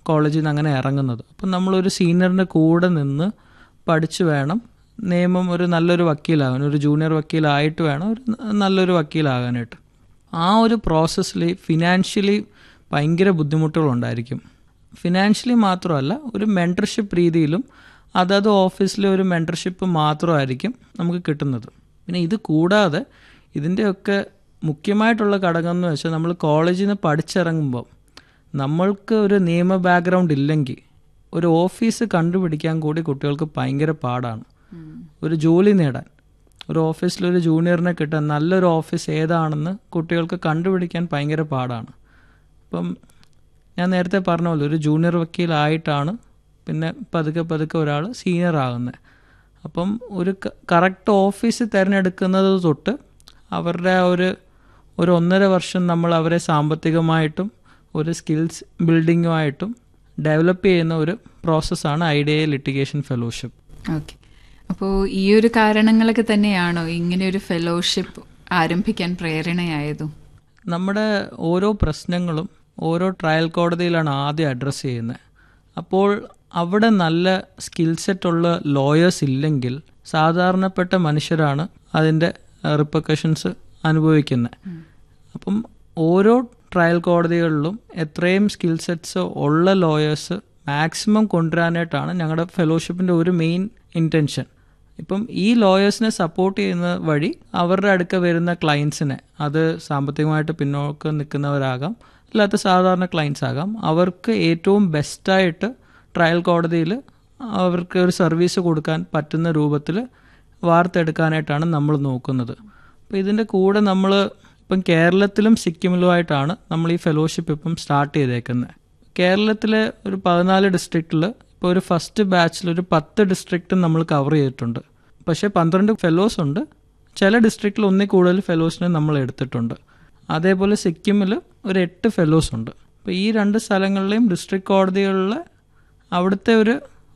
കോളേജിൽ നിന്ന് അങ്ങനെ ഇറങ്ങുന്നത് അപ്പം നമ്മളൊരു സീനിയറിൻ്റെ കൂടെ നിന്ന് പഠിച്ചു വേണം നിയമം ഒരു നല്ലൊരു വക്കീലാകാൻ ഒരു ജൂനിയർ വക്കീലായിട്ട് വേണം ഒരു ന- നല്ലൊരു വക്കീലാകാനായിട്ട് ആ ഒരു പ്രോസസ്സിൽ ഫിനാൻഷ്യലി ഭയങ്കര ബുദ്ധിമുട്ടുകളുണ്ടായിരിക്കും ഫിനാൻഷ്യലി മാത്രമല്ല ഒരു മെൻറ്റർഷിപ്പ് രീതിയിലും അതത് ഓഫീസിലെ ഒരു മെൻറ്റർഷിപ്പ് മാത്രമായിരിക്കും നമുക്ക് കിട്ടുന്നത് പിന്നെ ഇത് കൂടാതെ ഇതിൻ്റെയൊക്കെ മുഖ്യമായിട്ടുള്ള ഘടകം എന്ന് വെച്ചാൽ നമ്മൾ കോളേജിൽ നിന്ന് പഠിച്ചിറങ്ങുമ്പോൾ നമ്മൾക്ക് ഒരു നിയമ ബാക്ക്ഗ്രൗണ്ട് ഇല്ലെങ്കിൽ ഒരു ഓഫീസ് കണ്ടുപിടിക്കാൻ കൂടി കുട്ടികൾക്ക് ഭയങ്കര പാടാണ് ഒരു ജോലി നേടാൻ ഒരു ഓഫീസിൽ ഒരു ജൂനിയറിനെ കിട്ടാൻ നല്ലൊരു ഓഫീസ് ഏതാണെന്ന് കുട്ടികൾക്ക് കണ്ടുപിടിക്കാൻ ഭയങ്കര പാടാണ് ഇപ്പം ഞാൻ നേരത്തെ പറഞ്ഞ പോലെ ഒരു ജൂനിയർ വക്കീലായിട്ടാണ് പിന്നെ പതുക്കെ പതുക്കെ ഒരാൾ സീനിയർ ആകുന്നത് അപ്പം ഒരു കറക്റ്റ് ഓഫീസ് തിരഞ്ഞെടുക്കുന്നത് തൊട്ട് അവരുടെ ആ ഒരു ഒരു ഒന്നര വർഷം നമ്മൾ അവരെ സാമ്പത്തികമായിട്ടും ഒരു സ്കിൽസ് ബിൽഡിങ്ങുമായിട്ടും ഡെവലപ്പ് ചെയ്യുന്ന ഒരു പ്രോസസ്സാണ് ഐഡിയ ലിറ്റിഗേഷൻ ഫെലോഷിപ്പ് ഓക്കെ അപ്പോൾ ഈ ഒരു കാരണങ്ങളൊക്കെ തന്നെയാണോ ഇങ്ങനെ ഒരു ഫെലോഷിപ്പ് ആരംഭിക്കാൻ പ്രേരണയായതും നമ്മുടെ ഓരോ പ്രശ്നങ്ങളും ഓരോ ട്രയൽ കോടതിയിലാണ് ആദ്യം അഡ്രസ്സ് ചെയ്യുന്നത് അപ്പോൾ അവിടെ നല്ല സ്കിൽ സെറ്റ് ഉള്ള ലോയേഴ്സ് ഇല്ലെങ്കിൽ സാധാരണപ്പെട്ട മനുഷ്യരാണ് അതിൻ്റെ റിപ്പക്കഷൻസ് അനുഭവിക്കുന്നത് അപ്പം ഓരോ ട്രയൽ കോടതികളിലും എത്രയും സ്കിൽ സെറ്റ്സ് ഉള്ള ലോയേഴ്സ് മാക്സിമം കൊണ്ടുവരാനായിട്ടാണ് ഞങ്ങളുടെ ഫെലോഷിപ്പിൻ്റെ ഒരു മെയിൻ ഇൻറ്റൻഷൻ ഇപ്പം ഈ ലോയേഴ്സിനെ സപ്പോർട്ട് ചെയ്യുന്ന വഴി അവരുടെ അടുക്ക വരുന്ന ക്ലയൻസിനെ അത് സാമ്പത്തികമായിട്ട് പിന്നോക്കം നിൽക്കുന്നവരാകാം അല്ലാത്ത സാധാരണ ക്ലയൻസ് ആകാം അവർക്ക് ഏറ്റവും ബെസ്റ്റായിട്ട് ട്രയൽ കോടതിയിൽ അവർക്ക് ഒരു സർവീസ് കൊടുക്കാൻ പറ്റുന്ന രൂപത്തിൽ വാർത്തെടുക്കാനായിട്ടാണ് നമ്മൾ നോക്കുന്നത് അപ്പോൾ ഇതിൻ്റെ കൂടെ നമ്മൾ ഇപ്പം കേരളത്തിലും സിക്കിമിലുമായിട്ടാണ് നമ്മൾ ഈ ഫെലോഷിപ്പ് ഇപ്പം സ്റ്റാർട്ട് ചെയ്തേക്കുന്നത് കേരളത്തിലെ ഒരു പതിനാല് ഡിസ്ട്രിക്റ്റിൽ ഇപ്പോൾ ഒരു ഫസ്റ്റ് ബാച്ചിൽ ഒരു പത്ത് ഡിസ്ട്രിക്റ്റും നമ്മൾ കവർ ചെയ്തിട്ടുണ്ട് പക്ഷേ പന്ത്രണ്ട് ഫെലോസ് ഉണ്ട് ചില ഡിസ്ട്രിക്റ്റിൽ ഒന്നിൽ കൂടുതൽ ഫെലോസിനെ നമ്മൾ എടുത്തിട്ടുണ്ട് അതേപോലെ സിക്കിമിൽ ഒരു എട്ട് ഫെലോസ് ഉണ്ട് അപ്പോൾ ഈ രണ്ട് സ്ഥലങ്ങളിലെയും ഡിസ്ട്രിക്ട് കോടതികളിലെ അവിടുത്തെ ഒരു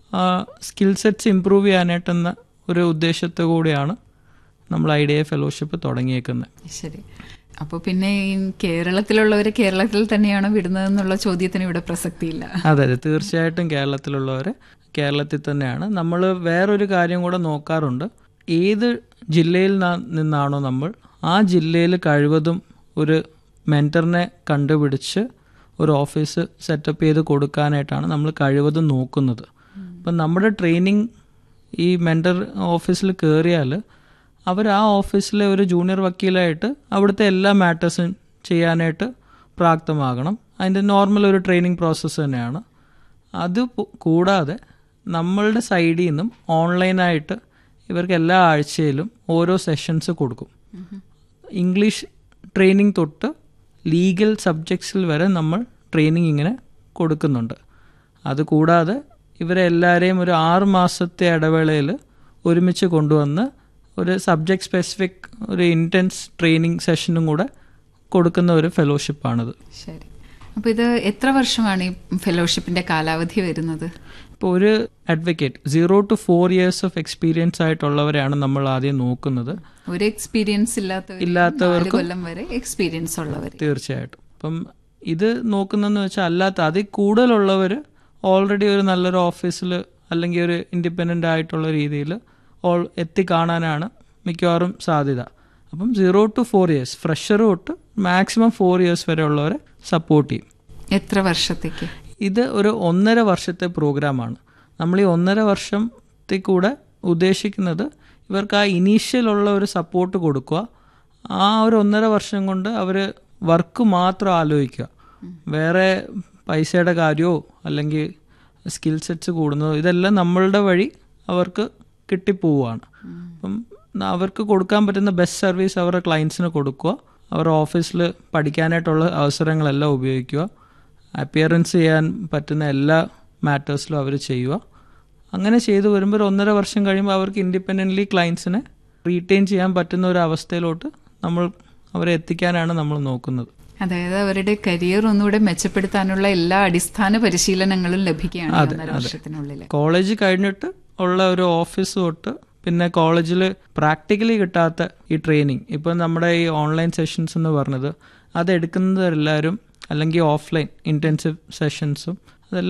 സ്കിൽ സെറ്റ്സ് ഇമ്പ്രൂവ് ചെയ്യാനായിട്ടെന്ന ഒരു ഉദ്ദേശത്തെ കൂടിയാണ് നമ്മൾ ഐഡിയ ഫെലോഷിപ്പ് തുടങ്ങിയേക്കുന്നത് ശരി അപ്പോൾ പിന്നെ ഈ കേരളത്തിലുള്ളവരെ കേരളത്തിൽ തന്നെയാണോ വിടുന്നതെന്നുള്ള ചോദ്യത്തിന് ഇവിടെ പ്രസക്തിയില്ല അതെ അതെ തീർച്ചയായിട്ടും കേരളത്തിലുള്ളവരെ കേരളത്തിൽ തന്നെയാണ് നമ്മൾ വേറൊരു കാര്യം കൂടെ നോക്കാറുണ്ട് ഏത് ജില്ലയിൽ ന- നിന്നാണോ നമ്മൾ ആ ജില്ലയിൽ കഴിവതും ഒരു മെൻറ്ററിനെ കണ്ടുപിടിച്ച് ഒരു ഓഫീസ് സെറ്റപ്പ് ചെയ്ത് കൊടുക്കാനായിട്ടാണ് നമ്മൾ കഴിവതും നോക്കുന്നത് അപ്പം നമ്മുടെ ട്രെയിനിങ് ഈ മെൻറ്റർ ഓഫീസിൽ കയറിയാൽ അവർ ആ ഓഫീസിലെ ഒരു ജൂനിയർ വക്കീലായിട്ട് അവിടുത്തെ എല്ലാ മാറ്റേഴ്സും ചെയ്യാനായിട്ട് പ്രാപ്തമാകണം അതിൻ്റെ നോർമൽ ഒരു ട്രെയിനിങ് പ്രോസസ്സ് തന്നെയാണ് അത് പു- കൂടാതെ നമ്മളുടെ സൈഡിൽ നിന്നും ഓൺലൈനായിട്ട് ഇവർക്ക് എല്ലാ ആഴ്ചയിലും ഓരോ സെഷൻസ് കൊടുക്കും ഇംഗ്ലീഷ് ട്രെയിനിങ് തൊട്ട് ലീഗൽ സബ്ജക്ട്സിൽ വരെ നമ്മൾ ട്രെയിനിങ് ഇങ്ങനെ കൊടുക്കുന്നുണ്ട് അതുകൂടാതെ ഇവരെ എല്ലാവരെയും ഒരു ആറ് മാസത്തെ ഇടവേളയിൽ ഒരുമിച്ച് കൊണ്ടുവന്ന് ഒരു സബ്ജക്ട് സ്പെസിഫിക് ഒരു ഇൻറ്റൻസ് ട്രെയിനിങ് സെഷനും കൂടെ കൊടുക്കുന്ന ഒരു ഫെലോഷിപ്പാണിത് ശരി അപ്പോൾ ഇത് എത്ര വർഷമാണ് ഈ ഫെലോഷിപ്പിന്റെ കാലാവധി വരുന്നത് ഇപ്പോൾ ഒരു advocate zero to four years of experience ആയിട്ടുള്ളവരെയാണ് നമ്മൾ ആദ്യം നോക്കുന്നത് ഒരു എക്സ്പീരിയൻസ് ഇല്ലാത്തവർ ഇല്ലാത്തവർക്കും- കൊല്ലം വരെ എക്സ്പീരിയൻസ് ഉള്ളവർ തീർച്ചയായിട്ടും അപ്പം ഇത് നോക്കുന്നതെന്ന് വെച്ചാൽ അല്ലാത്ത അതിൽ കൂടുതലുള്ളവർ ഓൾറെഡി ഒരു നല്ലൊരു ഓഫീസിൽ അല്ലെങ്കിൽ ഒരു ഇൻഡിപെൻഡൻ്റ് ആയിട്ടുള്ള രീതിയിൽ ഓൾ എത്തിക്കാണാനാണ് മിക്കവാറും സാധ്യത അപ്പം zero to four years fresher തൊട്ട് മാക്സിമം ഫോർ ഇയേഴ്സ് വരെ ഉള്ളവരെ സപ്പോർട്ട് ചെയ്യും എത്ര വർഷത്തേക്ക് ഇത് ഒരു ഒന്നര വർഷത്തെ പ്രോഗ്രാമാണ് നമ്മൾ ഈ ഒന്നര വർഷത്തിൽ കൂടെ ഉദ്ദേശിക്കുന്നത് ഇവർക്ക് ആ ഇനീഷ്യൽ ഉള്ള ഒരു സപ്പോർട്ട് കൊടുക്കുക ആ ഒരു ഒന്നര വർഷം കൊണ്ട് അവർ വർക്ക് മാത്രം ആലോചിക്കുക വേറെ പൈസയുടെ കാര്യമോ അല്ലെങ്കിൽ സ്കിൽ സെറ്റ്സ് കൂടുന്നതോ ഇതെല്ലാം നമ്മളുടെ വഴി അവർക്ക് കിട്ടിപ്പോവുകയാണ് അപ്പം അവർക്ക് കൊടുക്കാൻ പറ്റുന്ന ബെസ്റ്റ് സർവീസ് അവരുടെ ക്ലയൻസിന് കൊടുക്കുക അവരുടെ ഓഫീസിൽ പഠിക്കാനായിട്ടുള്ള അവസരങ്ങളെല്ലാം ഉപയോഗിക്കുക അപ്പിയറൻസ് ചെയ്യാൻ പറ്റുന്ന എല്ലാ മാറ്റേഴ്സിലും അവർ ചെയ്യുക അങ്ങനെ ചെയ്തു വരുമ്പോൾ ഒരു ഒന്നര വർഷം കഴിയുമ്പോൾ അവർക്ക് ഇൻഡിപെൻഡൻ്റ്ലി ക്ലയൻസിനെ റീറ്റെയിൻ ചെയ്യാൻ പറ്റുന്ന ഒരു അവസ്ഥയിലോട്ട് നമ്മൾ അവരെ എത്തിക്കാനാണ് നമ്മൾ നോക്കുന്നത് അതായത് അവരുടെ കരിയർ ഒന്നുകൂടെ മെച്ചപ്പെടുത്താനുള്ള എല്ലാ അടിസ്ഥാന പരിശീലനങ്ങളും ലഭിക്കുകയാണ് ഈ ഒന്നര വർഷത്തിനുള്ളിൽ കോളേജ് കഴിഞ്ഞിട്ട് ഉള്ള ഒരു ഓഫീസ് തൊട്ട് പിന്നെ കോളേജിൽ പ്രാക്ടിക്കലി കിട്ടാത്ത ഈ ട്രെയിനിങ് ഇപ്പം നമ്മുടെ ഈ ഓൺലൈൻ സെഷൻസ് എന്ന് പറഞ്ഞത് അത് എടുക്കുന്നവരെല്ലാവരും അല്ലെങ്കിൽ ഓഫ്ലൈൻ ഇൻറ്റൻസീവ് സെഷൻസും